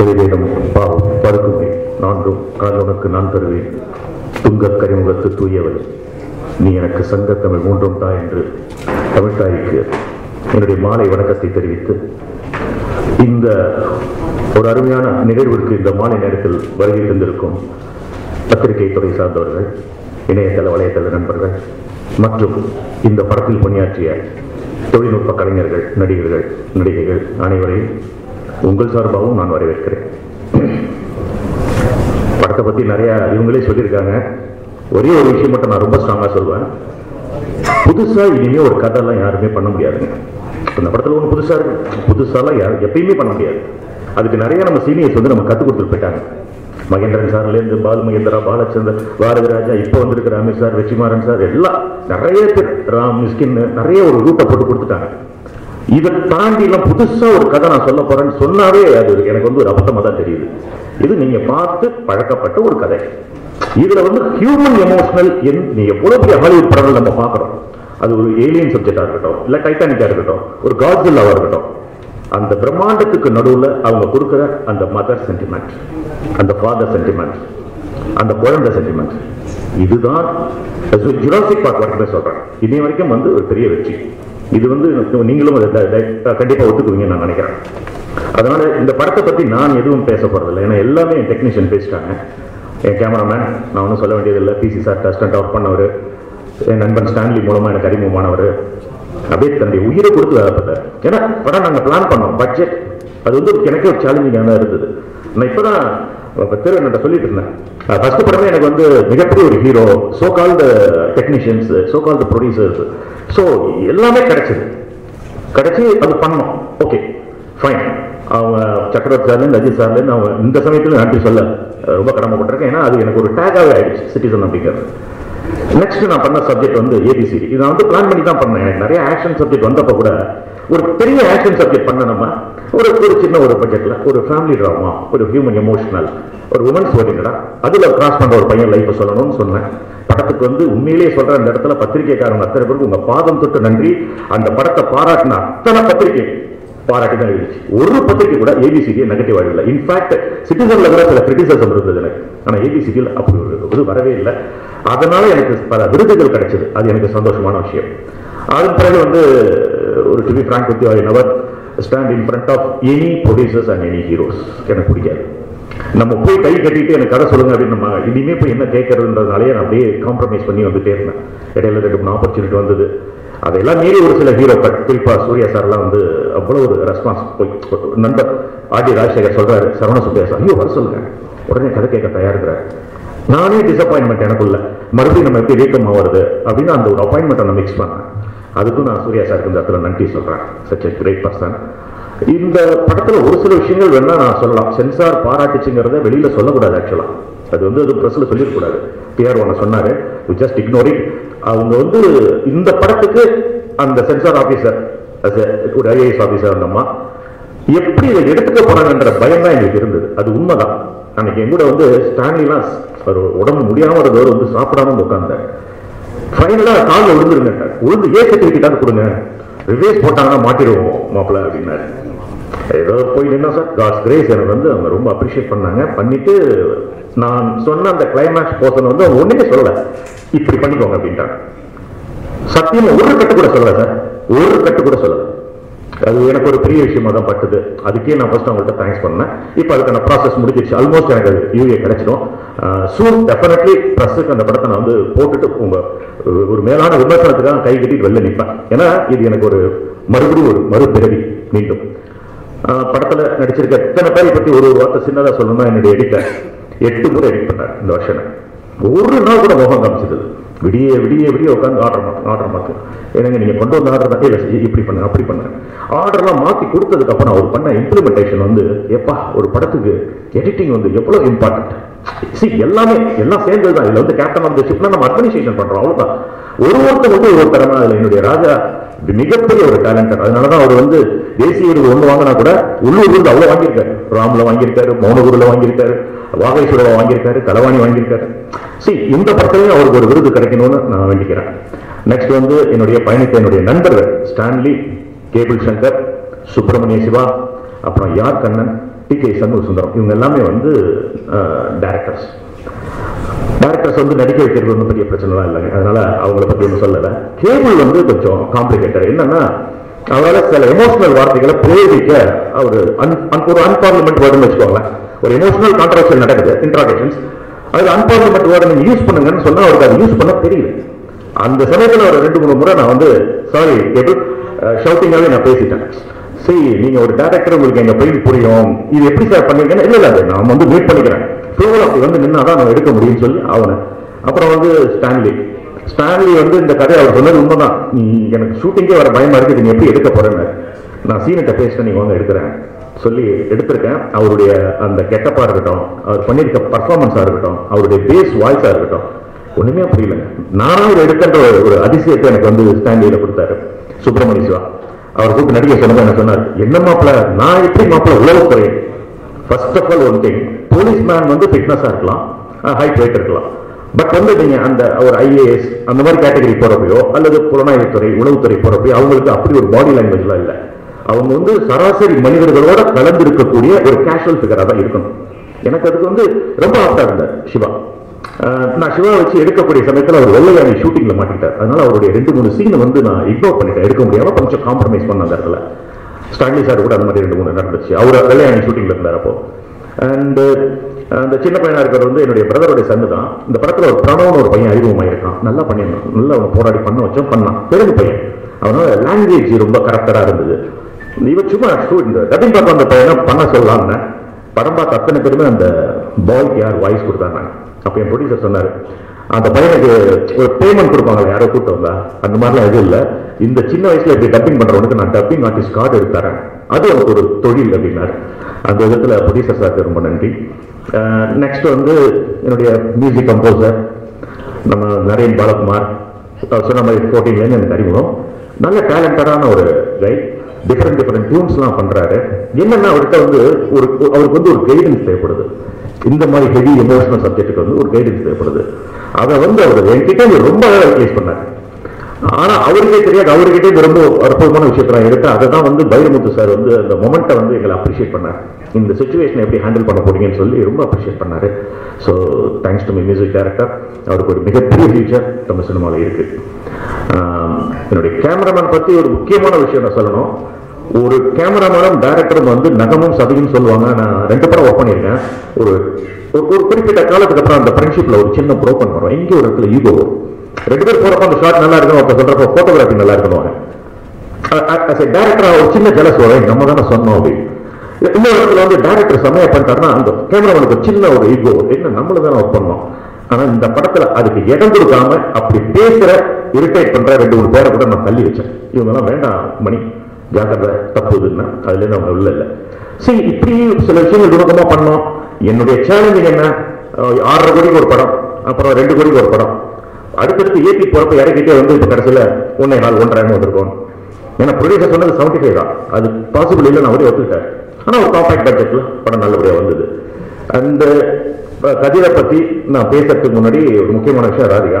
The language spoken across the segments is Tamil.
செய்தேனும் பாவம் படுக்குமே நான்கும் கால் உனக்கு நான் தருவேன் துங்கக் கரிமுகத்து தூயவள் நீ எனக்கு சங்கத் தமிழ் மூன்றும் தா என்று தமிழ்தாய்க்கு என்னுடைய மாலை வணக்கத்தை தெரிவித்து இந்த ஒரு அருமையான நிகழ்விற்கு இந்த மாலை நேரத்தில் வருகை தந்திருக்கும் பத்திரிகை துறை சார்ந்தவர்கள் இணையதள வலைத்தள நண்பர்கள் மற்றும் இந்த படத்தில் பணியாற்றிய தொழில்நுட்ப கலைஞர்கள் நடிகர்கள் நடிகைகள் அனைவரையும் உங்கள் சார்பாகவும் நான் வரவேற்கிறேன் படத்தை பற்றி நிறைய இவங்களே சொல்லியிருக்காங்க ஒரே ஒரு விஷயம் மட்டும் நான் ரொம்ப ஸ்ட்ராங்காக சொல்லுவேன் புதுசா இனிமே ஒரு கதைலாம் யாருமே பண்ண முடியாதுங்க இந்த படத்துல ஒன்று புதுசா இருக்கு புதுசாலாம் யாரும் எப்பயுமே பண்ண முடியாது அதுக்கு நிறைய நம்ம சீனியர்ஸ் வந்து நம்ம கற்றுக் கொடுத்துட்டு போயிட்டாங்க மகேந்திரன் சார்லேருந்து பாலு மகேந்திரா பாலச்சந்தர் பாரதி ராஜா இப்போ வந்திருக்கிற அமீர் சார் வெற்றிமாறன் சார் எல்லாம் நிறைய பேர் ராம் மிஸ்கின் நிறைய ஒரு ரூட்டை போட்டு கொடுத்துட்டாங்க இதை தாண்டி எல்லாம் புதுசா ஒரு கதை நான் சொல்ல போறேன்னு சொன்னாவே அது எனக்கு வந்து ஒரு அபத்தமா தான் தெரியுது இது நீங்க பார்த்து பழக்கப்பட்ட ஒரு கதை இதுல வந்து ஹியூமன் எமோஷனல் நீங்க எவ்வளவு பெரிய ஹாலிவுட் படங்கள் நம்ம பார்க்கறோம் அது ஒரு ஏலியன் சப்ஜெக்டா இருக்கட்டும் இல்ல டைட்டானிக்கா இருக்கட்டும் ஒரு காட்ஸில்லாவா இருக்கட்டும் அந்த பிரம்மாண்டத்துக்கு நடுவுல அவங்க கொடுக்கிற அந்த மதர் சென்டிமெண்ட் அந்த ஃபாதர் சென்டிமெண்ட் அந்த குழந்தை சென்டிமெண்ட் இதுதான் ஜுராசிக் பார்க் வரைக்குமே சொல்றேன் இன்னை வரைக்கும் வந்து ஒரு பெரிய வெற்றி இது வந்து நீங்களும் அதை த- த- கண்டிப்பா ஒத்துக்குவீங்க நான் நினைக்கிறேன் அதனால இந்த படத்தை பத்தி நான் எதுவும் பேச போறதில்லை ஏன்னா எல்லாமே என் டெக்னீஷியன் பேசிட்டாங்க என் கேமராமேன் நான் ஒன்றும் சொல்ல வேண்டியதில்லை பிசி சார் டஸ்டன்ட் ஆஃப் பண்ணவர் என் நண்பன் ஸ்டான்லி மூலமா எனக்கு அறிமுகமானவர் அப்படியே தன்னுடைய உயிரை கொடுத்து வேலை பார்த்தார் ஏன்னா படம் நாங்கள் பிளான் பண்ணோம் பட்ஜெட் அது வந்து எனக்கே ஒரு சேலஞ்சிங்காக தான் இருந்தது நான் இப்போதான் இப்போ திரு என்ன சொல்லிட்டு இருந்தேன் ஃபர்ஸ்ட் படமே எனக்கு வந்து மிகப்பெரிய ஒரு hero so called technicians so called producers so எல்லாமே கிடைச்சது கிடைச்சி அது பண்ணோம் ஓகே ஃபைன் அவங்க சக்கரவர்த்தி சார்லேருந்து அஜித் சார்லேருந்து அவங்க இந்த சமயத்தில் நன்றி சொல்ல அஹ், ரொம்ப கடமைப்பட்டிருக்கேன் ஏன்னா அது எனக்கு ஒரு டேகாகவே ஆயிடுச்சு சிட்டிசன் அப்படிங்கிறது நெக்ஸ்ட் நான் பண்ண சப்ஜெக்ட் வந்து ஏபிசிடி இதை நான் வந்து பிளான் பண்ணி தான் பண்ணேன் எனக்கு நிறைய ஆக்ஷன் சப்ஜெக்ட் வந்தப்போ கூட ஒரு பெரிய ஆக்ஷன் சப்ஜெக்ட் பண்ண நம்ம ஒரு ஒரு சின்ன ஒரு பட்ஜெட்ல ஒரு ஃபேமிலி ட்ராமா ஒரு ஹியூமன் எமோஷனல் ஒரு உமன்ஸ் ஓரியன்டா அதுல கிராஸ் பண்ற ஒரு பையன் லைஃப் சொல்லணும்னு சொன்னேன் படத்துக்கு வந்து உண்மையிலேயே சொல்ற அந்த இடத்துல பத்திரிகைக்காரங்க அத்தனை பேருக்கு உங்க பாதம் தொட்டு நன்றி அந்த படத்தை பாராட்டின அத்தனை பத்திரிகை பாராட்டி தான் எழுதிச்சு ஒரு பத்திரிகை கூட ஏபிசிடி நெகட்டிவ் இல்லை இன்ஃபேக்ட் சிட்டிசன்ல கூட சில கிரிட்டிசிசம் இருந்தது எனக்கு ஆனா ஏபிசிடியில் அப்படி ஒரு இது வரவே இல்லை அதனால எனக்கு பல விருதுகள் கிடைச்சது அது எனக்கு சந்தோஷமான விஷயம் அதன் பிறகு வந்து ஒரு to be frank with I never stand in front of any producers and any heroes எனக்கு பிடிக்காது நம்ம போய் கை கட்டிட்டு எனக்கு கதை சொல்லுங்க அப்படின்னு நம்ம இனிமே போய் என்ன கேட்கறதுன்றதுனாலே நான் அப்படியே காம்ப்ரமைஸ் பண்ணி வந்துட்டே இருந்தேன் இடையில ரெண்டு மூணு ஆப்பர்ச்சுனிட்டி வந்தது அதெல்லாம் மீறி ஒரு சில ஹீரோக்கள் குறிப்பா சூர்யா சார்லாம் வந்து அவ்வளவு ஒரு ரெஸ்பான்ஸ் போய் நண்பர் ஆர்டி ராஜசேகர் சொல்றாரு சரவண சுப்பையா சார் ஐயோ வர சொல்லுங்க உடனே கதை கேட்க தயாரிக்கிறார் நானே டிசப்பாயின்மெண்ட் எனக்குள்ள மறுபடியும் நம்ம எப்படி வீக்கம் ஆகிறது அப்படின்னு அந்த ஒரு அப்பாயின்மெண்ட்டை நான் மிக்ஸ் பண்ணேன் அதுக்கும் நான் சூர்யா சாருக்கு இந்த இடத்துல நன்றி சொல்றேன் சச் a கிரேட் பர்சன் இந்த படத்துல ஒரு சில விஷயங்கள் வேணா நான் சொல்லலாம் சென்சார் பாராட்டுச்சுங்கிறத வெளியில சொல்லக்கூடாது ஆக்சுவலா அது வந்து அது பிரஸ்ல சொல்லிடக்கூடாது பிஆர் ஒன்று சொன்னாரு ஜஸ்ட் இக்னோர் இட் அவங்க வந்து இந்த படத்துக்கு அந்த சென்சார் ஆபீசர் ஒரு ஐஏஎஸ் ஆபீசர் அந்த அம்மா எப்படி இதை எடுத்துக்க போறாங்கன்ற பயம் தான் எங்களுக்கு இருந்தது அது உண்மைதான் அன்னைக்கு என் கூட வந்து ஸ்டான்லிலாம் ஒரு உடம்பு முடியாம இருந்தவர் வந்து சாப்பிடாம வந்து உட்கார்ந்தார் ஃபைனலா காலில் விழுந்துருங்க விழுந்து ஏ சர்டிஃபிகேட்டாவது கொடுங்க ரிவேஸ் போட்டாங்கன்னா மாட்டிடுவோம் மாப்பிள்ள அப்படின்னாரு ஏதோ போய் நின்னா சார் காஸ் கிரேஸ் எனக்கு வந்து அவங்க ரொம்ப அப்ரிஷியேட் பண்ணாங்க பண்ணிட்டு நான் சொன்ன அந்த கிளைமேக்ஸ் போர்ஷன் வந்து அவங்க ஒண்ணுமே சொல்லல இப்படி பண்ணிக்கோங்க அப்படின்ட்டாங்க சத்தியமா ஒரு கட்டு கூட சொல்லல சார் ஒரு கட்டு கூட சொல்லல அது எனக்கு ஒரு பெரிய விஷயமா தான் பட்டுது அதுக்கே நான் ஃபர்ஸ்ட் அவங்கள்ட்ட தேங்க்ஸ் பண்ணேன் இப்போ அதுக்கான ப்ராசஸ் முடிஞ்சிருச்சு ஆல்மோஸ்ட் எனக்கு அது யூஏ கிடைச்சிடும் சூன் டெஃபினெட்லி ப்ரெஸ்ஸுக்கு அந்த படத்தை நான் வந்து போட்டுட்டு உங்க ஒரு- ஒரு மேலான விமர்சனத்துக்காக கை கட்டிட்டு வெளில நிற்பேன் ஏன்னா இது எனக்கு ஒரு மறுபடியும் ஒரு மறுபிறவி மீண்டும் ஆஹ் படத்துல நடிச்சிருக்க எத்தனை பேரை பத்தி ஒரு ஒரு வார்த்தை சின்னதா சொல்லணும்னா என்னுடைய எடிட்டர் எட்டு முறை எடிட் பண்ணார் இந்த வருஷம் ஒரு நாள் கூட முகம் காமிச்சது விடிய விடிய விடிய உட்காந்து ஆர்டர் மாத்து ஆர்டர் மாத்து என்னங்க நீங்க கொண்டு வந்த ஆர்டர் தான் இல்ல சரி, இப்படி பண்ணுங்க அப்படி பண்ணுங்க ஆர்டர்லாம் மாத்தி கொடுத்ததுக்கு அப்புறம் அவர் பண்ண இம்ப்ளிமெண்டேஷன் வந்து எப்பா ஒரு படத்துக்கு எடிட்டிங் வந்து எவ்வளவு இம்பார்ட்டன்ட் சி எல்லாமே எல்லாம் சேர்ந்தது தான் இதுல வந்து கேப்டன் ஆஃப் த ஷிப்னா நம்ம அட்மினிஸ்ட்ரேஷன் பண்றோம் அவ்வளவுதான் ஒரு ஒருத்தர் வந்து ஒரு திறமை அதுல என்னுடைய ராஜா இது மிகப்பெரிய ஒரு டேலண்டட் அதனாலதான் அவர் வந்து தேசிய விருது ஒண்ணு வாங்கினா கூட உள்ளூர் விருது அவ்வளவு வாங்கியிருக்காரு ராம்ல வாங்கியிருக்காரு மௌனகுருல வாங்கியிருக்காரு வாகைசுரல வாங்கியிருக்காரு களவாணி வாங்கியிருக்காரு சி இந்த படத்துலயும் அவருக்கு ஒரு விருது கிடைக்கணும்னு நான் வேண்டிக்கிறேன் நெக்ஸ்ட் வந்து என்னுடைய பயணித்த என்னுடைய நண்பர்கள் ஸ்டான்லி கேபிள் சங்கர் சுப்பிரமணிய சிவா அப்புறம் யார் கண்ணன் டி கே சண்முக சுந்தரம் இவங்க எல்லாமே வந்து டேரக்டர்ஸ் டேரக்டர்ஸ் வந்து நடிக்க வைக்கிறது ஒன்றும் பெரிய பிரச்சனைலாம் இல்லைங்க அதனால அவங்கள பத்தி ஒன்றும் சொல்லலை கேபிள் வந்து கொஞ்சம் காம்ப்ளிகேட்டட் என்னன்னா அவரால் சில எமோஷனல் வார்த்தைகளை பிரயோகிக்க அவர் ஒரு அன்பார்லிமெண்ட் வேர்டுன்னு வச்சுக்கோங்களேன் ஒரு எமோஷனல் கான்ட்ரவர்ஷியல் நடக்குது இன்ட்ராடக்ஷன்ஸ் அது அன்பார்லிமெண்ட் வேர்டு நீங்க யூஸ் பண்ணுங்கன்னு சொன்னா அவருக்கு அதை யூஸ் பண்ண தெரியல அந்த சமயத்துல ஒரு ரெண்டு மூணு முறை நான் வந்து சாரி கேபிள் ஷவுட்டிங்காவே நான் பேசிட்டேன் சரி நீங்க ஒரு டேரக்டர் உங்களுக்கு எங்க பெயின் புரியும் இது எப்படி சார் பண்ணிருக்கேன்னு இல்ல இல்ல அது நான் வந்து மீட் பண்ணிக்கிறேன் ஃப்ளோவில் அப்படி வந்து நின்னாதான் நான் எடுக்க முடியும்னு சொல்லி அவனை அப்புறம் வந்து ஸ்டான்லி ஸ்டான்லி வந்து இந்த கதை அவர் சொன்னது உண்மைதான் நீ எனக்கு ஷூட்டிங்கே வர பயமா இருக்கு நீ எப்படி எடுக்க போறேன்னு நான் சீனிட்ட பேசிட்டு நீங்க வந்து எடுக்கிறேன் சொல்லி எடுத்திருக்கேன் அவருடைய அந்த கெட்டப்பா இருக்கட்டும் அவர் பண்ணியிருக்க பர்ஃபார்மன்ஸா இருக்கட்டும் அவருடைய பேஸ் வாய்ஸா இருக்கட்டும் ஒண்ணுமே புரியல நானா ஒரு எடுக்கின்ற ஒரு- ஒரு அதிசயத்தை எனக்கு வந்து ஸ்டாண்டில கொடுத்தாரு சுப்பிரமணிய சிவா அவர் கூப்பிட்டு நடிகை சொன்னது என்ன சொன்னார் என்ன மாப்பிள நான் எப்படி மாப்பிள உளவுத்துறை first of all one thing police man வந்து ஃபிட்னஸா இருக்கலாம் ஹைட் வெயிட் இருக்கலாம் பட் வந்து நீங்க அந்த ஒரு ஐஏஎஸ் அந்த மாதிரி கேட்டகரி போறப்பையோ அல்லது புலனாய்வுத்துறை உளவுத்துறை போறப்பையோ அவங்களுக்கு அப்படி ஒரு பாடி லாங்குவேஜ்லாம் இல்லை அவங்க வந்து சராசரி மனிதர்களோட கலந்து இருக்கக்கூடிய ஒரு கேஷுவல் ஃபிகரா தான் இருக்கணும் எனக்கு அதுக்கு வந்து ரொம்ப ஆப்டா இருந்தார் சிவா அஹ் நான் சிவா வச்சு எடுக்கக்கூடிய சமயத்துல அவர் வெள்ளையாணி ஷூட்டிங்ல மாட்டிட்டார் அதனால அவருடைய ரெண்டு மூணு சீன் வந்து நான் இக்னோர் பண்ணிட்டேன் எடுக்க முடியாம கொஞ்சம் காம்ப்ரமைஸ் பண்ண அந்த இடத்துல ஸ்டான்லி சார் கூட அந்த மாதிரி ரெண்டு மூணு நடந்துச்சு அவர் வெள்ளையாணி ஷூட்டிங்ல இருந்தார் அப்போ அண்ட் அந்த சின்ன பையனா இருக்கிறது வந்து என்னுடைய பிரதருடைய சன்னு தான் இந்த படத்துல ஒரு பிரணவன் ஒரு பையன் அறிமுகமாயிருக்கான் நல்லா பண்ணியிருந்தான் நல்லா அவனை போராடி பண்ண வச்சோம் பண்ணான் தெலுங்கு பையன் அவனால லாங்குவேஜ் ரொம்ப கரெக்டடா இருந்தது இவன் சும்மா shoot இந்த டப்பிங் பார்க்க அந்த பையனை பண்ண சொல்லலாம்னு படம் பார்த்த அத்தனை பேருமே அந்த பாய்க்கு யார் வாய்ஸ் கொடுத்தாங்க அப்ப என் ப்ரொடியூசர் சொன்னாரு அந்த பையனுக்கு ஒரு பேமெண்ட் கொடுப்பாங்களே யாரோ கூட்டு வந்தா அந்த மாதிரிலாம் எதுவும் இல்லை இந்த சின்ன வயசுல இப்படி டப்பிங் பண்றவனுக்கு நான் டப்பிங் ஆர்டிஸ்ட் கார்டு எடுத்து தரேன் அது எனக்கு ஒரு தொழில் அப்படின்னாரு அந்த விதத்துல ப்ரொடியூசர் சாருக்கு ரொம்ப நன்றி நெக்ஸ்ட் வந்து என்னுடைய மியூசிக் கம்போசர் நம்ம நரேன் பாலகுமார் அவர் சொன்ன மாதிரி ஃபோர்டீன்லேருந்து எனக்கு அறிமுகம் நல்ல டேலண்டடான ஒரு கை டிஃப்ரெண்ட் டிஃப்ரெண்ட் டியூன்ஸ்லாம் பண்றாரு என்னன்னா அவர்கிட்ட வந்து ஒரு அவருக்கு வந்து ஒரு கைடன்ஸ் தேவைப்படுது இந்த மாதிரி ஹெவி எமோஷனல் சப்ஜெக்ட்டுக்கு வந்து ஒரு கைடன்ஸ் தேவைப்படுது அதை வந்து அவர் என்கிட்ட இருந்து ரொம்ப ரிப்ளேஸ் பண்ணாரு ஆனா அவருக்கே தெரியாது அவர்கிட்ட இருந்து ரொம்ப அற்புதமான விஷயத்தை எடுத்து அதை தான் வந்து பைரமுத்து சார் வந்து அந்த மொமெண்ட்டை வந்து எங்களை அப்ரிஷியேட் பண்ணார் இந்த சுச்சுவேஷனை எப்படி ஹேண்டில் பண்ண போறீங்கன்னு சொல்லி ரொம்ப அப்ரிஷியேட் பண்ணாரு so thanks to my music director அவருக்கு ஒரு மிகப்பெரிய ஃபியூச்சர் தமிழ் சினிமாவில் இருக்கு ஆஹ் என்னுடைய கேமராமேன் பத்தி ஒரு முக்கியமான விஷயம் நான் சொல்லணும் ஒரு கேமராமேனும் டைரக்டரும் வந்து நகமும் சதையும் சொல்லுவாங்க நான் ரெண்டு படம் ஒர்க் பண்ணியிருக்கேன் ஒரு ஒரு- ஒரு குறிப்பிட்ட காலத்துக்கு அப்புறம் அந்த ஃப்ரெண்ட்ஷிப்ல ஒரு சின்ன ப்ரோக்கன் வரும் எங்கே ஒரு இடத்துல ஈகோ வரும் ரெண்டு பேர் போறப்ப அந்த ஷாட் நல்லா இருக்கணும் ஒருத்தர் சொல்றப்ப போட்டோகிராஃபி நல்லா இருக்கணும் டேரக்டரா ஒரு சின்ன ஜலஸ் வரும் நம்ம தானே சொன்னோம் அப்படி இன்னொரு இடத்துல வந்து டேரக்டர் செம்மையா பண்ணிட்டாருன்னா அந்த கேமராமேனுக்கு சின்ன ஒரு ஈகோ என்ன நம்மள தானே ஒர்க் பண்ணோம் ஆனா இந்த படத்துல அதுக்கு இடம் கொடுக்காம அப்படி பேசுற இரிட்டேட் பண்ற ரெண்டு மூணு பேரை கூட நான் தள்ளி வச்சேன் இவங்க எல்லாம் வேண்டாம் மணி ஜாக்கிரதை தப்புதுன்னா அதுல இருந்து அவங்க உள்ள இல்ல சரி இப்படி சில விஷயங்கள் துணுக்கமா பண்ணோம் என்னுடைய சேலஞ்சிங் என்ன அஹ் ஆறரை கோடிக்கு ஒரு படம் அப்புறம் ரெண்டு கோடிக்கு ஒரு படம் அடுத்தடுத்து ஏற்றி போறப்ப இறக்கிட்டே வந்து இப்ப கடைசியில ஒன்னே நாள் ஒன்றரை வந்திருக்கோம் ஏன்னா ப்ரொடியூசர் சொன்னது செவன்டி ஃபைவ் தான் அது பாசிபிள் இல்லை நான் அவரே ஒத்துக்கிட்டார் ஆனா ஒரு காம்பேக்ட் பட்ஜெட்ல படம் நல்லபடியா வந்தது அந்த கதிரை பத்தி நான் பேசுறதுக்கு முன்னாடி ஒரு முக்கியமான விஷயம் ராதிகா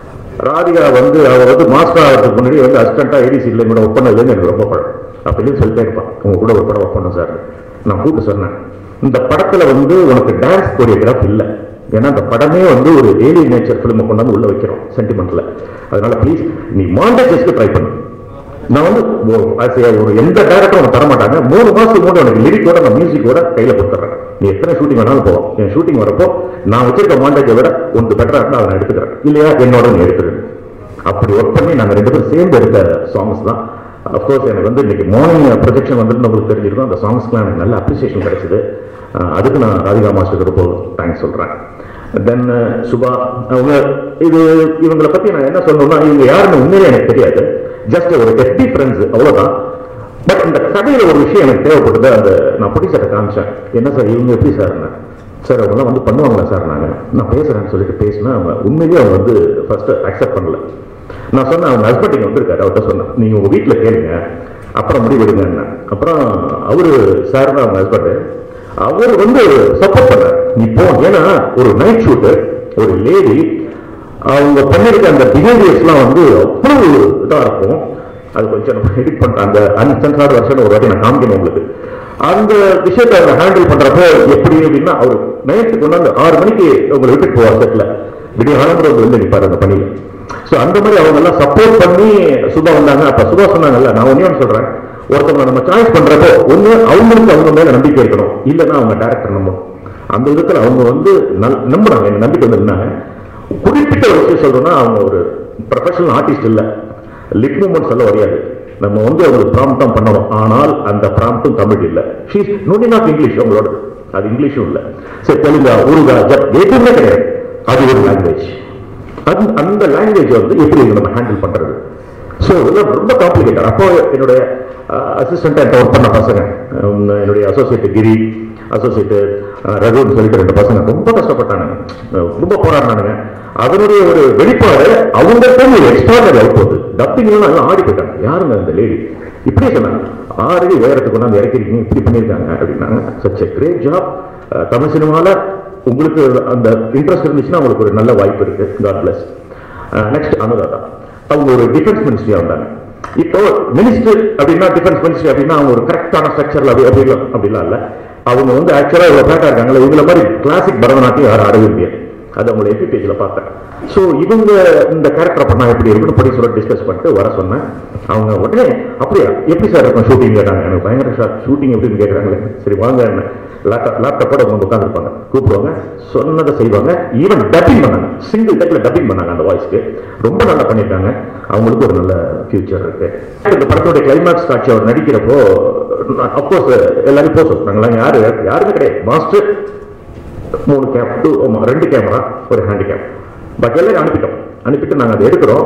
ராதிகா வந்து அவ வந்து மாஸ்டர் ஆகிறதுக்கு முன்னாடி வந்து அசிஸ்டண்டா ஏடிசியில் கூட ஒர்க் பண்ணதுலேருந்து எனக்கு ரொம்ப படம் அப்படின்னு சொல்லிட்டே இருப்பான் உங்க கூட ஒரு படம் ஒர்க் பண்ண சார் நான் கூப்பிட்டு சொன்னேன் இந்த படத்துல வந்து உனக்கு டான்ஸ் கோரியோகிராஃப் இல்லை ஏன்னா அந்த படமே வந்து ஒரு ஏலி நேச்சர் ஃபிலிமை கொண்டாந்து உள்ள வைக்கிறோம் சென்டிமெண்ட்ல அதனால ப்ளீஸ் நீ மாண்டேஜஸ்க்கு ட்ரை பண்ணு நான் வந்து ஒரு- as a ஒரு எந்த டேரக்டரும் உனக்கு தர மாட்டாங்க மூணு மாசத்துக்கு முன்னாடி உனக்கு லிரிக்கோட நான் மியூசிக்கோட கையில கொடுத்துறேன் நீ எத்தனை ஷூட்டிங் வேணாலும் போவோம் என் ஷூட்டிங் வரப்போ நான் வச்சிருக்க மாண்டேஜை விட ஒன்று பெட்டரா இருந்தா அதை நான் எடுத்துக்கிறேன் இல்லையா என்னோட நீ எடுத்துக்கிறேன் அப்படி ஒர்க் பண்ணி நாங்க ரெண்டு பேரும் சேர்ந்து எடுத்த சாங்ஸ் தான் அஃப்கோர்ஸ் எனக்கு வந்து இன்னைக்கு மார்னிங் ப்ரொஜெக்ஷன் வந்து உங்களுக்கு தெரிஞ்சிருக்கும் அந்த சாங்ஸ்க்குலாம் எனக்கு நல்ல அப்ரிசியேஷன் கிடைச்சது அஹ் அதுக்கு நான் ராதிகா மாஸ்டருக்கு ரொம்ப தேங்க்ஸ் சொல்றேன் தென் சுபா அவங்க இது இவங்களை பத்தி நான் என்ன சொல்லணும்னா இவங்க யாருன்னு உண்மையிலே எனக்கு தெரியாது ஜஸ்ட் ஒரு எஃபி ஃப்ரெண்ட்ஸ் அவ்வளவுதான் பட் இந்த கதையில ஒரு விஷயம் எனக்கு தேவைப்பட்டது அந்த நான் ப்ரொடியூசரை காமிச்சேன் என்ன சார் இவங்க எப்படி சார் சார் அவங்களாம் வந்து பண்ணுவாங்களா சார் நாங்க நான் பேசுறேன்னு சொல்லிட்டு பேசினா அவங்க உண்மையிலேயே அவங்க வந்து ஃபர்ஸ்ட் அக்செப்ட் பண்ணல நான் சொன்னேன் அவங்க ஹஸ்பண்ட் இங்க வந்திருக்காரு அவர்கிட்ட சொன்னேன் நீங்க உங்க வீட்டுல கேளுங்க அப்புறம் முடிவெடுங்க அப்புறம் அவரு சார் தான் அவங்க ஹஸ்பண்ட் அவர் வந்து சப்போர்ட் பண்ணார் நீ போ ஏன்னா ஒரு நைட் ஷூட்டு ஒரு லேடி அவங்க பண்ணிருக்க அந்த பிஹேவியர்ஸ்லாம் வந்து அவ்வளவு இதா இருக்கும் அது கொஞ்சம் நம்ம எடிட் பண்றேன் அந்த அன்சென்சார்ட் வருஷன் ஒரு வாட்டி நான் காமிக்கணும் உங்களுக்கு அந்த விஷயத்தை அவர் ஹேண்டில் பண்றப்போ எப்படி அப்படின்னா அவர் நைட்டு கொண்டாந்து ஆறு மணிக்கு உங்களை விட்டுட்டு போவார் செட்ல விடிய காலம்புற வந்து நிற்பார் அந்த பணியில ஸோ அந்த மாதிரி அவங்க எல்லாம் சப்போர்ட் பண்ணி சுபா வந்தாங்க அப்ப சுபா சொன்னாங்கல்ல நான் ஒன்னே ஒன்று சொல்றேன் ஒருத்தவங்க நம்ம சாய்ஸ் பண்றப்போ ஒண்ணு அவங்களுக்கு அவங்க மேல நம்பிக்கை இருக்கணும் இல்லைன்னா அவங்க டேரக்டர் நம்பணும் அந்த விதத்துல அவங்க வந்து நல்- நம்புறாங்க எனக்கு நம்பிக்கை வந்திருந்தாங்க குறிப்பிட்ட ஒரு விஷயம் சொல்றோம்னா அவங்க ஒரு ப்ரொஃபஷனல் ஆர்டிஸ்ட் இல்ல லிப் மூமெண்ட் சொல்ல வரையாது நம்ம வந்து அவங்களுக்கு ப்ராம்ப்ட் தான் பண்ணணும் ஆனால் அந்த ப்ராம்ப்டும் தமிழ் இல்ல ஷீஸ் நோட்டி நாட் இங்கிலீஷ் அவங்களோட அது இங்கிலீஷும் இல்ல சரி தெலுங்கா உருகா ஜப் எதுவுமே கிடையாது அது ஒரு லாங்குவேஜ் அது அந்த லாங்குவேஜ் வந்து எப்படி நம்ம ஹேண்டில் பண்றது ஸோ இதெல்லாம் ரொம்ப காம்ப்ளிகேட்டட் அப்போ என்னுடைய அசிஸ்டண்டா என்கிட்ட ஒர்க் பண்ண பசங்க உம், என்னுடைய அசோசியேட் கிரி அசோசியேட் ரகுன்னு சொல்லிட்டு ரெண்டு பசங்க ரொம்ப கஷ்டப்பட்டானுங்க அஹ், ரொம்ப போராடினானுங்க அதனுடைய ஒரு வெளிப்பாடு அவங்களுக்கு ஒரு எக்ஸ்ட்ராடரி அவுட் போகுது டப்பிங்லாம் எல்லாம் ஆடி போயிட்டாங்க யாருங்க அந்த லேடி இப்படியே சொன்னாங்க ஆறு அடி உயரத்துக்கு கொண்டாந்து இறக்கிருக்கீங்க இப்படி பண்ணியிருக்காங்க அப்படின்னாங்க such a great job Tamil சினிமாவில் உங்களுக்கு அந்த இன்ட்ரெஸ்ட் இருந்துச்சுன்னா உங்களுக்கு ஒரு நல்ல வாய்ப்பு இருக்கு காட் பிளஸ் நெக்ஸ்ட் அனுராதா அவங்க ஒரு டிஃபென்ஸ் மினிஸ்ட்ரியா வந்தாங்க இப்போ மினிஸ்டர் அப்படின்னா டிஃபென்ஸ் மினிஸ்ட்ரி அப்படின்னா அவங்க ஒரு கரெக்டான ஸ்ட்ரக்சர்ல அப்படி அப்படி இல்லை அப்படிலாம் இல்ல அவங்க வந்து ஆக்சுவலா இவ்வளவு பேட்டா இருக்காங்களா இவங்கள மாதிரி கிளாசிக் பரதநாட்டியம் யாரும் ஆடவே முடியாது அது அவங்களை எபி பேஜ்ல பார்த்தேன் ஸோ இவங்க இந்த கேரக்டர் பண்ணா எப்படி இருக்குன்னு படி சொல்ல டிஸ்கஸ் பண்ணிட்டு வர சொன்னேன் அவங்க உடனே அப்படியா எப்படி சார் இருக்கும் ஷூட்டிங் கேட்டாங்க எனக்கு பயங்கர ஷார்ட் ஷூட்டிங் எப்படின்னு கேட்குறாங்களே சரி வாங்க என்ன லேப்டாப் லேப்டாப்போட அவங்க உட்காந்துருப்பாங்க கூப்பிடுவாங்க சொன்னதை செய்வாங்க ஈவன் டப்பிங் பண்ணாங்க சிங்கிள் டெக்ல டப்பிங் பண்ணாங்க அந்த வாய்ஸ்க்கு ரொம்ப நல்லா பண்ணியிருக்காங்க அவங்களுக்கு ஒரு நல்ல ஃபியூச்சர் இருக்கு இந்த படத்தோட கிளைமேக்ஸ் காட்சி அவர் நடிக்கிறப்போ அப்கோர்ஸ் எல்லாரும் போக சொல்றாங்களா யாரு யாருமே கிடையாது மாஸ்டர் மூணு கேம் டூ ஆமா ரெண்டு கேமரா ஒரு ஹேண்டிகேப் பாக்கி எல்லாரும் அனுப்பிட்டோம் அனுப்பிட்டு நாங்க அதை எடுக்கிறோம்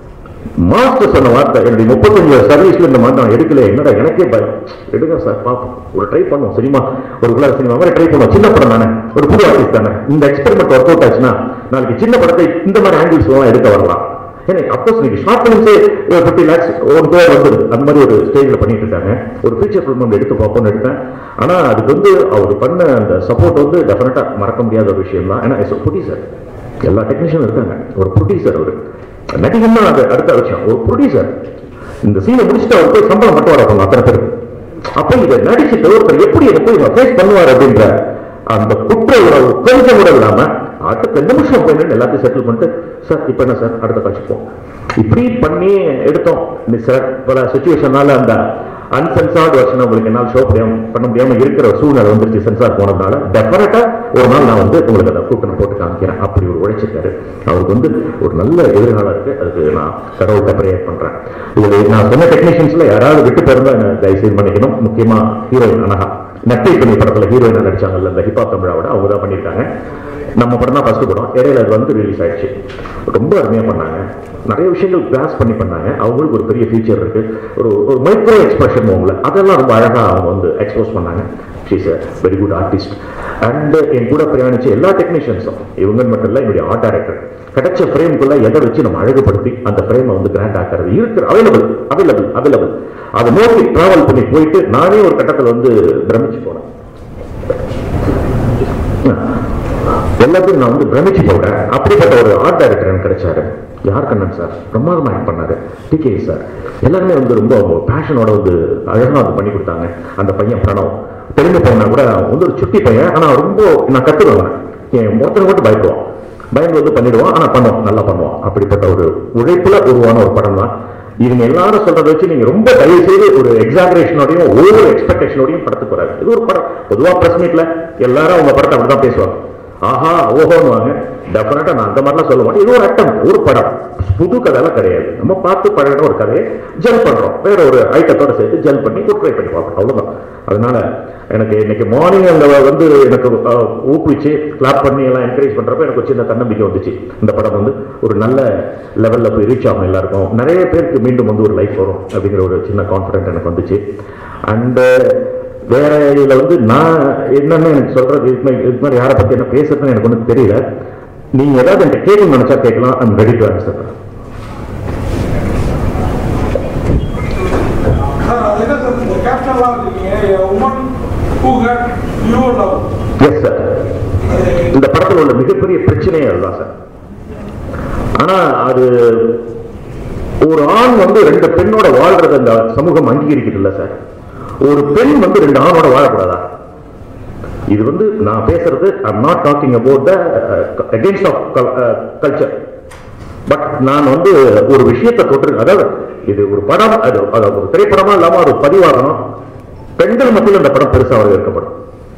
மாஸ்டர் சொன்ன வார்த்தை என்னுடைய முப்பத்தஞ்சு சர்வீஸ்ல இந்த மாதிரி நான் எடுக்கல என்னடா எனக்கே பயம் எடுங்க சார் பார்ப்போம் ஒரு ட்ரை பண்ணுவோம் சினிமா ஒரு குள்ள சினிமா மாதிரி ட்ரை பண்ணுவோம் சின்ன படம் தானே ஒரு புது ஆர்டிஸ்ட் தானே இந்த எக்ஸ்பெரிமெண்ட் ஒர்க் அவுட் ஆச்சுன்னா நாளைக்கு சின்ன படத்தை இந்த மாதிரி ஆங்கிள்ஸ் எல்லாம் எடுக்க வரலாம் ஏன்னா அப்கோர்ஸ் நீங்க ஷார்ட் ஃபிலிம்ஸே ஃபிஃப்டி லேக்ஸ் ஒன் கோர் வந்துடுது அந்த மாதிரி ஒரு ஸ்டேஜ்ல பண்ணிட்டு இருக்காங்க ஒரு ஃபீச்சர் ஃபிலிம் வந்து எடுத்து பார்ப்போம்னு எடுத்தேன் ஆனா அதுக்கு வந்து அவர் பண்ண அந்த சப்போர்ட் வந்து டெஃபினட்டா மறக்க முடியாத ஒரு விஷயம் தான் ஏன்னா ப்ரொடியூசர் எல்லா டெக்னீஷியனும் இருக்காங்க ஒரு ப்ரொடியூசர் அவரு நடிகன் தான் அது அடுத்த விஷயம் ஒரு ப்ரொடியூசர் இந்த சீனை முடிச்சுட்டு அவர் போய் சம்பளம் மட்டும் வர பண்ணலாம் அத்தனை பேர் அப்ப இதை நடிச்சுட்டு ஒருத்தர் எப்படி இதை போய் ஃபேஸ் பண்ணுவார் அப்படின்ற அந்த குற்ற உணர்வு கொஞ்சம் கூட இல்லாம அடுத்த நிமிஷம் போய் நின்னு எல்லாத்தையும் செட்டில் பண்ணிட்டு சார் இப்ப என்ன சார் அடுத்த காட்சி போ இப்படி பண்ணி எடுத்தோம் இந்த சார் பல சுச்சுவேஷனால அந்த அன்சென்சார்டு வருஷன் உங்களுக்கு என்னால் ஷோ முடியாம பண்ண முடியாம இருக்கிற ஒரு சூழ்நிலை வந்துருச்சு சென்சார் போனதுனால டெஃபினட்டா ஒரு நாள் நான் வந்து உங்களுக்கு அதை கூட்டணம் போட்டு காமிக்கிறேன் அப்படி ஒரு உழைச்சிருக்காரு அவருக்கு வந்து ஒரு நல்ல எதிர்காலம் இருக்கு அதுக்கு நான் கடவுள்கிட்ட ப்ரேயர் பண்றேன் இதுல நான் சொன்ன டெக்னீஷியன்ஸ்ல யாராவது விட்டு பிறந்தா என்ன தயவுசெய்து பண்ணிக்கணும் முக்கியமா ஹீரோயின் அனகா நட்டை பண்ணி படத்துல ஹீரோயினா நடிச்சாங்கல்ல இந்த ஹிப்ஹாப் தமிழாவோட அவங்க தான் பண்ணியிருக்காங்க நம்ம படம் தான் ஃபர்ஸ்ட் படம் இடையில அது வந்து ரிலீஸ் ஆயிடுச்சு ரொம்ப அருமையா பண்ணாங்க நிறைய விஷயங்கள் கிளாஸ் பண்ணி பண்ணாங்க அவங்களுக்கு ஒரு பெரிய ஃபீச்சர் இருக்கு ஒரு ஒரு மைக்ரோ எக்ஸ்பிரஷன் அவங்கள அதெல்லாம் ரொம்ப அழகா அவங்க வந்து எக்ஸ்போஸ் பண்ணாங்க she's a very good artist and என் கூட பிரயாணிச்ச எல்லா டெக்னீஷியன்ஸும் இவங்க மட்டும் இல்ல என்னுடைய ஆர்ட் டைரக்டர் கிடைச்ச ஃப்ரேம்குள்ள எதை வச்சு நம்ம அழகுபடுத்தி அந்த ஃப்ரேமை வந்து கிராண்ட் ஆக்கிறது இருக்கு அவைலபிள் அவைலபிள் அவைலபிள் அதை நோக்கி டிராவல் பண்ணி போயிட்டு நானே ஒரு கட்டத்தில் வந்து பிரமிச்சு போனேன் எல்லாத்தையும் நான் வந்து பிரமிச்சு போகிறேன் அப்படிப்பட்ட ஒரு ஆர்ட் டைரக்டர் எனக்கு கிடைச்சாரு யார் கண்ணன் சார் பிரமாதமா ஆக்ட் பண்ணாரு டிகே சார் எல்லாருமே வந்து ரொம்ப பேஷனோட வந்து அழகா வந்து பண்ணி கொடுத்தாங்க அந்த பையன் பிரணவ் தெரிஞ்ச பையனா கூட அவன் வந்து ஒரு சுட்டி பையன் ஆனா ரொம்ப நான் கத்துருவேன் என் ஒருத்தனை மட்டும் பயப்படுவான் பயந்து வந்து பண்ணிடுவான் ஆனா பண்ணுவான் நல்லா பண்ணுவான் அப்படிப்பட்ட ஒரு உழைப்புல உருவான ஒரு படம் தான் இவங்க எல்லாரும் சொல்றதை வச்சு நீங்க ரொம்ப தயவு செய்து ஒரு எக்ஸாகரேஷனோடையும் ஒவ்வொரு எக்ஸ்பெக்டேஷனோடையும் படத்துக்கு வராது இது ஒரு படம் பொதுவா பிரஸ் மீட்ல எல்லாரும் அவங்க படத்தை அப்படிதான் பேசுவாங்க ஆஹா ஓஹோன்னுவாங்க டெஃபினட்டா நான் அந்த மாதிரிலாம் சொல்ல மாட்டேன் இது ஒரு அட்டம் ஒரு படம் புது கதையெல்லாம் கிடையாது நம்ம பார்த்து பழகின ஒரு கதையை ஜெல் பண்றோம் வேற ஒரு ஐட்டத்தோட சேர்த்து ஜெல் பண்ணி ஒரு ட்ரை பண்ணி பார்ப்போம் அவ்வளவுதான் அதனால எனக்கு இன்னைக்கு மார்னிங் அங்க வந்து எனக்கு அஹ், ஊக்குவிச்சு கிளாப் பண்ணி எல்லாம் என்கரேஜ் பண்றப்ப எனக்கு ஒரு சின்ன தன்னம்பிக்கை வந்துச்சு இந்த படம் வந்து ஒரு நல்ல லெவல்ல போய் ரீச் ஆகும் எல்லாருக்கும் நிறைய பேருக்கு மீண்டும் வந்து ஒரு லைஃப் வரும் அப்படிங்கிற ஒரு சின்ன கான்ஃபிடென்ட் எனக்கு வந்துச்சு அண்ட் வேற இதுல வந்து நான் என்னன்னு எனக்கு சொல்றது இது மாதிரி இது மாதிரி யாரை பத்தி என்ன பேசுறதுன்னு எனக்கு ஒன்றும் தெரியல நீங்க ஏதாவது என்கிட்ட கேட்கணும்னு நினைச்சா கேட்கலாம் I'm ready to answer sir அது என்ன சார் இந்த கேப்ஷன்லாம் வச்சிருக்கீங்க woman who hate you love yes sir இந்த படத்துல உள்ள மிகப்பெரிய பிரச்சனையே அதுதான் சார் ஆனா அது ஒரு ஆண் வந்து ரெண்டு பெண்ணோட வாழ்றத அந்த சமூகம் அங்கீகரிக்குது இல்ல சார் ஒரு பெண் வந்து ரெண்டு ஆணோட வாழக்கூடாதா இது வந்து நான் பேசுறது I'm not talking about the against of culture but நான் வந்து ஒரு விஷயத்தை தொற்று அதாவது இது ஒரு படம் அது அது ஒரு திரைப்படமா இல்லாம அது பதிவாகணும் பெண்கள் மத்தியில் இந்த படம் பெருசா வரவேற்கப்படும்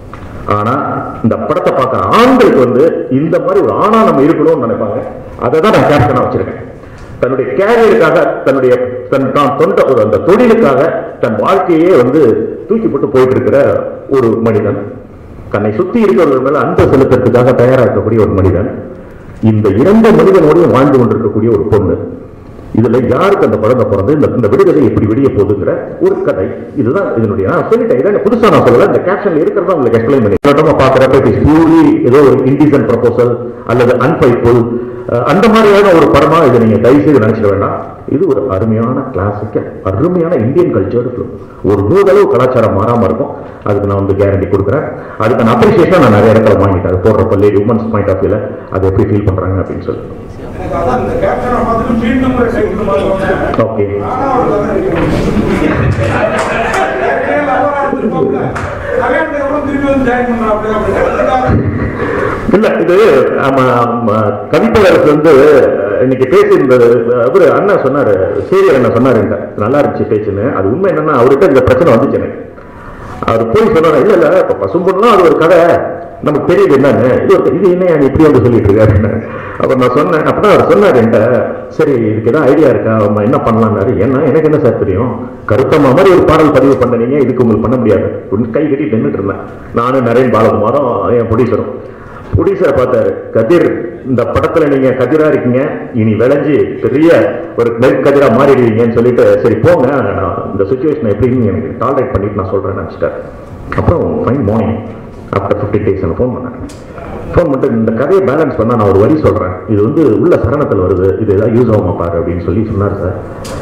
ஆனா இந்த படத்தை பார்க்க ஆண்களுக்கு வந்து இந்த மாதிரி ஒரு ஆணா நம்ம இருக்கணும்னு நினைப்பாங்க அதை தான் நான் கேப்டனா வச்சிருக்கேன் தன்னுடைய கேரியருக்காக தன்னுடைய தன் தான் தொண்ட ஒரு அந்த தொழிலுக்காக தன் வாழ்க்கையே வந்து தூக்கி போட்டு போயிட்டு இருக்கிற ஒரு மனிதன் தன்னை சுத்தி இருக்கிறவர்கள் மேல அன்பு செலுத்துறதுக்காக தயாரா இருக்கக்கூடிய ஒரு மனிதன் இந்த இரண்டு மனிதனோடையும் வாழ்ந்து கொண்டிருக்கக்கூடிய ஒரு பொண்ணு இதுல யாருக்கு அந்த குழந்தை பிறந்து இந்த இந்த விடுதலை எப்படி விடிய போகுதுங்கிற ஒரு கதை இதுதான் இதனுடைய நான் சொல்லிட்டேன் இதான் புதுசா நான் சொல்லல இந்த கேப்ஷன்ல இருக்கிறதா உங்களுக்கு எக்ஸ்பிளைன் பண்ணி நம்ம பாக்குறப்ப it is purely ஏதோ ஒரு இன்டிசன் ப்ரொபோசல் அல்லது அன்பைஃபுல் அந்த மாதிரியான ஒரு படமா இதை நீங்க தயவு செய்து நினைச்சிட வேண்டாம் இது ஒரு அருமையான கிளாசிக்க அருமையான இந்தியன் கல்ச்சர் ஃபிலிம் ஒரு நூறளவு கலாச்சாரம் மாறாம இருக்கும் அதுக்கு நான் வந்து கேரண்டி கொடுக்குறேன் அதுக்கான அப்ரிசியேஷன் நான் நிறைய இடத்துல வாங்கிட்டேன் அது போடுறப்ப லேடி உமன்ஸ் பாயிண்ட் ஆஃப் வியூல அதை எப்படி ஃபீல் பண்றாங்க அப்படின்னு சொல்லி எனக்கு அதான் இந்த கேப்டனை பார்த்துட்டு மீண்டும் ஒரு டைம் இந்த மாதிரி வந்தேன். ஓகே ஆனா ஒரு கதை இருக்கு. ஏற்கனவே lover ஆ இருந்திருப்பாப்புல. கல்யாணத்துக்கு அப்புறம் திருப்பி வந்து join பண்றாப்புல அப்படின்னு. இல்ல இது ஆமா கவிப்பழகர் வந்து இன்னைக்கு பேசியிருந்தது அவரு அண்ணா சொன்னாரு சீரியல் என்ன சொன்னாரு என்கிட்ட. நல்லா இருந்துச்சு பேச்சுன்னு அது உண்மை என்னன்னா அவர்கிட்ட இந்த பிரச்சனை வந்துச்சு எனக்கு அவர் போய் சொன்னாரு இல்ல இல்ல இப்ப பசும்பொண்ணுலாம் அது ஒரு கதை நமக்கு தெரியுது என்னன்னு இது ஒரு இது என்ன நீ இப்படி வந்து சொல்லிட்டு இருக்க அப்படின்னு அப்ப நான் சொன்னேன் அப்பதான் அவர் சொன்னாரு என்கிட்ட சரி இதுக்கு ஏதாவது ஐடியா இருக்கா நம்ம என்ன பண்ணலாம்னாரு ஏன்னா எனக்கு என்ன சார் தெரியும் கருத்தம்மா மாதிரி ஒரு பாடல் பதிவு பண்ணீங்க இதுக்கு உங்களுக்கு பண்ண முடியாது அப்படின்னு கை கட்டி நின்றுட்டு இருந்தேன் நானும் நரேன் பாலகுமாரும் என் ப்ரொடியூசரும் ப்ரொடியூசரை பார்த்தாரு கதிர் இந்த படத்துல நீங்க கதிரா இருக்கீங்க இனி விளைஞ்சு பெரிய ஒரு நெற்கதிரா மாறிடுவீங்கன்னு சொல்லிட்டு சரி போங்க நான் இந்த சுச்சுவேஷன் எப்படின்னு எனக்கு டாலரேட் பண்ணிட்டு நான் சொல்றேன்னு நினச்சிட்டார் அப்புறம் fine morning after fifty days எனக்கு ஃபோன் பண்ணேன் ஃபோன் பண்ணிட்டு இந்த கதையை பேலன்ஸ் பண்ணா நான் ஒரு வரி சொல்றேன் இது வந்து உள்ள சரணத்தில் வருது இது ஏதாவது யூஸ் ஆகுமா பாரு அப்படின்னு சொல்லி சொன்னார் சார்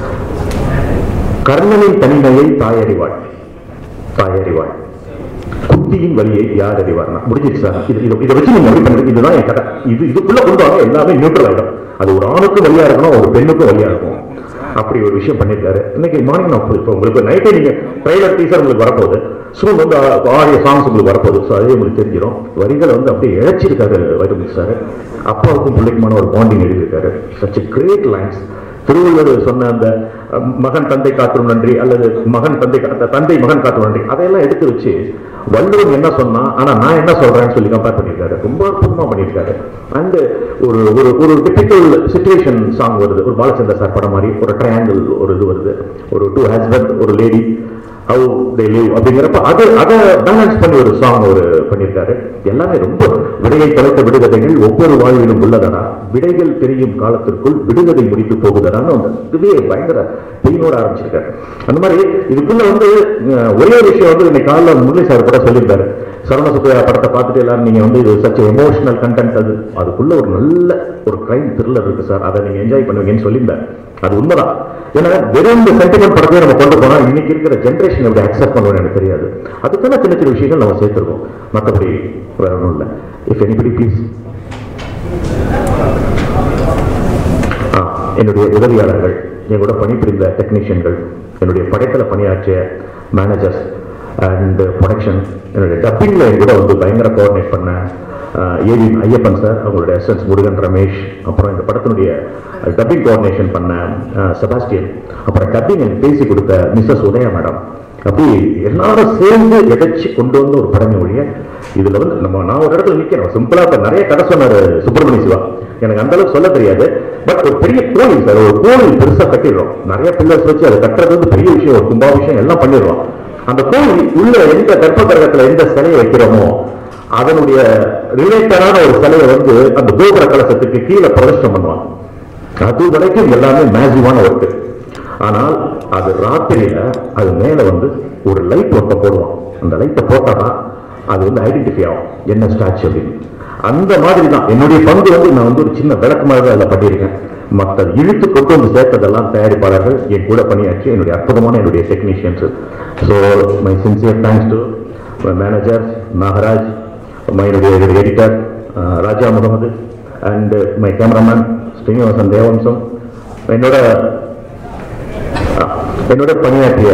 கர்ணனின் தனிமையை தாயறிவாள் தாயறிவாள் குத்தியின் வழியை யார் அறிவார்னா முடிஞ்சிச்சு சார் இது இது இதை வச்சு நீங்க முடிவு பண்ணுறது இதுதான் என் கதை இது இதுக்குள்ள கொண்டு வாங்க எல்லாமே நியூட்ரல் ஆகிடும் அது ஒரு ஆணுக்கும் வழியா இருக்கணும் ஒரு பெண்ணுக்கும் வழியா இருக்கும் அப்படி ஒரு விஷயம் பண்ணியிருக்காரு இன்னைக்கு மார்னிங் நான் இப்போ உங்களுக்கு நைட்டே நீங்க ட்ரைலர் டீசர் உங்களுக்கு வரப்போகுது சூன் வந்து ஆடியோ சாங்ஸ் உங்களுக்கு வரப்போகுது ஸோ அதே உங்களுக்கு தெரிஞ்சிடும் வரிகளை வந்து அப்படியே இழைச்சிருக்காரு வைரமுத்து சார் அப்பாவுக்கும் பிள்ளைக்குமான ஒரு பாண்டிங் எழுதியிருக்காரு சச் கிரேட் லைன்ஸ் திருவள்ளுவர் சொன்ன அந்த அஹ், மகன் தந்தை காற்றும் நன்றி அல்லது மகன் தந்தை கா- தந்தை மகன் காற்றும் நன்றி அதையெல்லாம் எடுத்து வச்சு வள்ளுவன் என்ன சொன்னா ஆனா நான் என்ன சொல்றேன்னு சொல்லி கம்பேர் பண்ணியிருக்காரு ரொம்ப அற்புதமா பண்ணியிருக்காரு அண்ட் ஒரு ஒரு ஒரு டிபிக்கல் சுச்சுவேஷன் சாங் வருது ஒரு பாலச்சந்தர் சார் படம் மாதிரி ஒரு ட்ரையாங்கிள் ஒரு இது வருது ஒரு டூ ஹஸ்பண்ட் ஒரு லேடி ஹவு தே லிவ் அப்படிங்கிறப்ப அதை அதை பேலன்ஸ் பண்ணி ஒரு சாங் ஒரு பண்ணியிருக்காரு எல்லாமே ரொம்ப விடையை தொலைத்த விடுகதைகள் ஒவ்வொரு வாழ்விலும் உள்ளதடா விடைகள் தெரியும் காலத்திற்குள் விடுகதை முடித்து போகுதடான்னு அந்த இதுவே பயங்கர பெயினோட ஆரம்பிச்சிருக்காரு அந்த மாதிரி இதுக்குள்ள வந்து அஹ், ஒரே ஒரு விஷயம் வந்து இன்னைக்கு காலைல முரளி சார் கூட சொல்லியிருந்தாரு சரவண சுப்பையா படத்தை பார்த்துட்டு எல்லாரும் நீங்க வந்து இது சச் எமோஷனல் கண்டென்ட் அது அதுக்குள்ள ஒரு நல்ல ஒரு கிரைம் த்ரில்லர் இருக்கு சார் அதை நீங்க என்ஜாய் பண்ணுவீங்கன்னு சொல்லியிருந்தார் அது உண்மைதான் ஏன்னா வெறும் இந்த சென்டிமெண்ட் படத்தையே நம்ம கொண்டு போனா இன்னைக்கு இருக்கிற ஜென்ரேஷன் எப்படி அக்செப்ட் பண்ணுவோம்னு எனக்கு தெரியாது அதுக்கான சின்ன சின்ன விஷயங்கள் நம்ம சேர்த்துருக்கோம் மற்றபடி வேற ஒன்றும் இல்லை இஃப் எனிபடி ப்ளீஸ் என்னுடைய உதவியாளர்கள் என் கூட பணிபுரிந்த டெக்னீஷியன்கள் என்னுடைய படைத்தல பணியாற்றிய மேனேஜர்ஸ் அண்ட் ப்ரொடக்ஷன் என்னுடைய டப்பிங்கில் என் கூட வந்து பயங்கர கோஆர்டினேட் பண்ண ஏவி ஐயப்பன் சார் அவங்களுடைய எஸ்என்ஸ் முருகன் ரமேஷ் அப்புறம் இந்த படத்தினுடைய டப்பிங் கோஆர்டினேஷன் பண்ண அஹ், செபாஸ்டியன் அப்புறம் டப்பிங் எனக்கு பேசி கொடுத்த மிஸ்ஸஸ் உதயா மேடம் அப்படி எல்லாரும் சேர்ந்து எதைச்சு கொண்டு வந்த ஒரு படமே ஒழிய இதுல வந்து நம்ம நான் ஒரு இடத்துல நிக்கிறோம் சிம்பிளா இப்ப நிறைய கதை சொன்னாரு சுப்பிரமணிய சிவா எனக்கு அந்த அளவுக்கு சொல்ல தெரியாது பட் ஒரு பெரிய கோயில் சார் ஒரு கோயில் பெருசா கட்டிடுறோம் நிறைய பில்லர்ஸ் வச்சு அதை கட்டுறது வந்து பெரிய விஷயம் ஒரு கும்பாபிஷேகம் எல்லாம் பண்ணிடுறோம் அந்த கோயில் உள்ள எந்த கர்ப்ப கிரகத்துல எந்த சிலையை வைக்கிறோமோ அதனுடைய ரிலேட்டடான ஒரு சிலையை வந்து அந்த கோபுர கலசத்துக்கு கீழே பிரதிஷ்டம் பண்ணுவாங்க அது வரைக்கும் எல்லாமே மேசிவான ஒர்க்கு ஆனால் அது ராத்திரியில அது மேல வந்து ஒரு லைட் ஒட்ட போடுவான் அந்த லைட்டை போட்டாதான் அது வந்து ஐடென்டிஃபை ஆகும் என்ன ஸ்டாச்சு அப்படின்னு அந்த மாதிரி தான் என்னுடைய பங்கு வந்து நான் வந்து ஒரு சின்ன விளக்கு மாதிரி தான் அதில் பண்ணியிருக்கேன் மற்ற இழுத்து கொண்டு வந்து சேர்த்ததெல்லாம் தயாரிப்பாளர்கள் என் கூட பணியாற்றி என்னுடைய அற்புதமான என்னுடைய technicians so my sincere thanks to my manager Nagaraj my என்னுடைய editor Raja Mohammed and my cameraman Srinivasan Devamsam என்னோட என்னோட பணியாற்றிய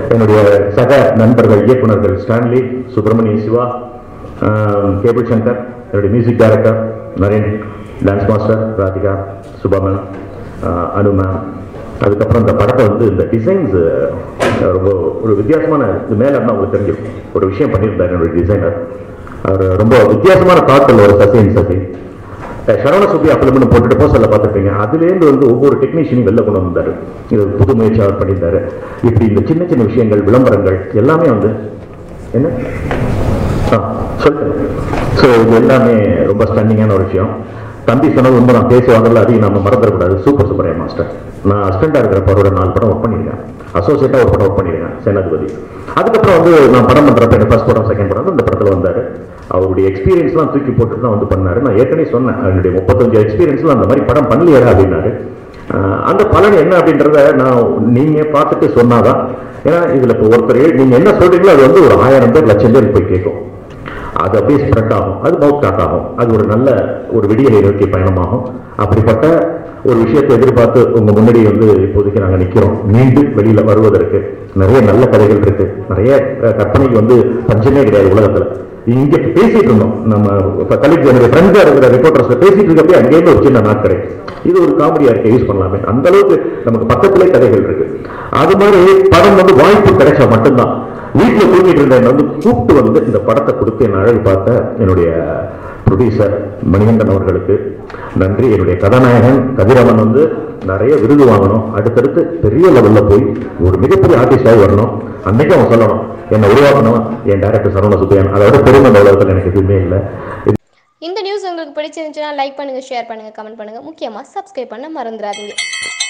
என்னுடைய சக நண்பர்கள் இயக்குனர்கள் ஸ்டான்லி சுப்பிரமணிய சிவா ஆஹ், கேபிள் சங்கர் என்னுடைய music director Naren dance master Radhika Subha ma'am ஆஹ், அனு மேம் அதுக்கப்புறம் இந்த படத்தை வந்து இந்த டிசைன்ஸ் ரொம்ப ஒரு வித்தியாசமான இது மேலே இருந்தால் உங்களுக்கு தெரியும் ஒரு விஷயம் பண்ணியிருந்தார் என்னுடைய டிசைனர் அவர் ரொம்ப வித்தியாசமான தாட்கள் ஒரு சசின் சசி அஹ் சரவண சுப்பி அப்பலம்னு போட்டுட்டு போஸ்டர்ல பார்த்துருப்பீங்க அதுலேருந்து வந்து ஒவ்வொரு டெக்னீஷியனையும் வெளில கொண்டு வந்தாரு இது ஒரு புது முயற்சி அவர் பண்ணியிருந்தாரு இப்படி இந்த சின்ன சின்ன விஷயங்கள் விளம்பரங்கள் எல்லாமே வந்து என்ன ஆ சொல்லுங்க ஸோ இது எல்லாமே ரொம்ப ஸ்டன்னிங்கான ஒரு விஷயம் தம்பி சொன்னது உண்மை நான் பேசுவாங்கல்ல அதையும் நம்ம மறந்துடக்கூடாது சூப்பர் சூப்பரையா மாஸ்டர் நான் அசிஸ்டண்டாக இருக்கிறப்ப அவரோட நாலு படம் ஒர்க் பண்ணியிருக்கேன் அசோசியேட்டாக ஒரு படம் ஒர்க் பண்ணியிருக்கேன் சேனாதிபதி அதுக்கப்புறம் வந்து நான் படம் பண்ணுறப்ப எனக்கு ஃபர்ஸ்ட் படம் செகண்ட் படம் இந்த படத்தில் வந்தார் அவருடைய எக்ஸ்பீரியன்ஸ்லாம் தூக்கி போட்டு தான் வந்து பண்ணாரு நான் ஏற்கனவே சொன்னேன் என்னுடைய முப்பத்தஞ்சு எக்ஸ்பீரியன்ஸ்ல அந்த மாதிரி படம் பண்ணலையா அப்படின்னாரு ஆஹ் அந்த பலன் என்ன அப்படின்றத நான் நீங்க பார்த்துட்டு சொன்னாதான் ஏன்னா இதுல இப்போ ஒருத்தர் நீங்க என்ன சொல்றீங்களோ அது வந்து ஒரு ஆயிரம் பேர் லட்சம் பேர் போய் கேட்கும் அது அப்படியே ஸ்ப்ரெட் ஆகும் அது மவுத் டாக் ஆகும் அது ஒரு நல்ல ஒரு விடியலை நோக்கி பயணமாகும் அப்படிப்பட்ட ஒரு விஷயத்தை எதிர்பார்த்து உங்க முன்னாடி வந்து இப்போதைக்கு நாங்க நிக்கிறோம் மீண்டும் வெளியில வருவதற்கு நிறைய நல்ல கதைகள் இருக்கு நிறைய அஹ், கற்பனைக்கு வந்து பஞ்சமே கிடையாது உலகத்துல இங்க பேசிட்டு இருந்தோம் நம்ம கலெக்ட் என்னுடைய ஃப்ரெண்ட்ஸா இருக்கிற ரிப்போர்ட்டர்ஸ் பேசிட்டு இருக்கப்பே அங்கேயிருந்து ஒரு சின்ன நாட்கடை இது ஒரு காமெடியா இருக்கு யூஸ் பண்ணலாமே அந்த அளவுக்கு நமக்கு பக்கத்திலே கதைகள் இருக்கு அது மாதிரி படம் வந்து வாய்ப்பு கிடைச்சா மட்டும்தான் வீட்டுல தூங்கிட்டு இருந்த என்னை வந்து கூப்பிட்டு வந்து இந்த படத்தை கொடுத்து என் அழகு பார்த்த என்னுடைய ப்ரொடியூசர் மணிகண்டன் அவர்களுக்கு நன்றி என்னுடைய கதாநாயகன் கதிரவன் வந்து நிறைய விருது வாங்கணும் அடுத்தடுத்து பெரிய லெவல்ல போய் ஒரு மிகப்பெரிய ஆர்டிஸ்டாக வரணும் அன்னைக்கு அவன் சொல்லணும் என்னை உருவாக்கணும் என் டைரக்டர் சரவண சுப்பையன் அதோட பெருமை இந்த உலகத்தில் எனக்கு எதுவுமே இல்லை இந்த நியூஸ் உங்களுக்கு பிடிச்சிருந்துச்சுன்னா லைக் பண்ணுங்கள் ஷேர் பண்ணுங்கள் கமெண்ட் பண்ணுங்கள் முக்கியமாக சப்ஸ்கிரைப் பண்ண மறந்துடாதீங்க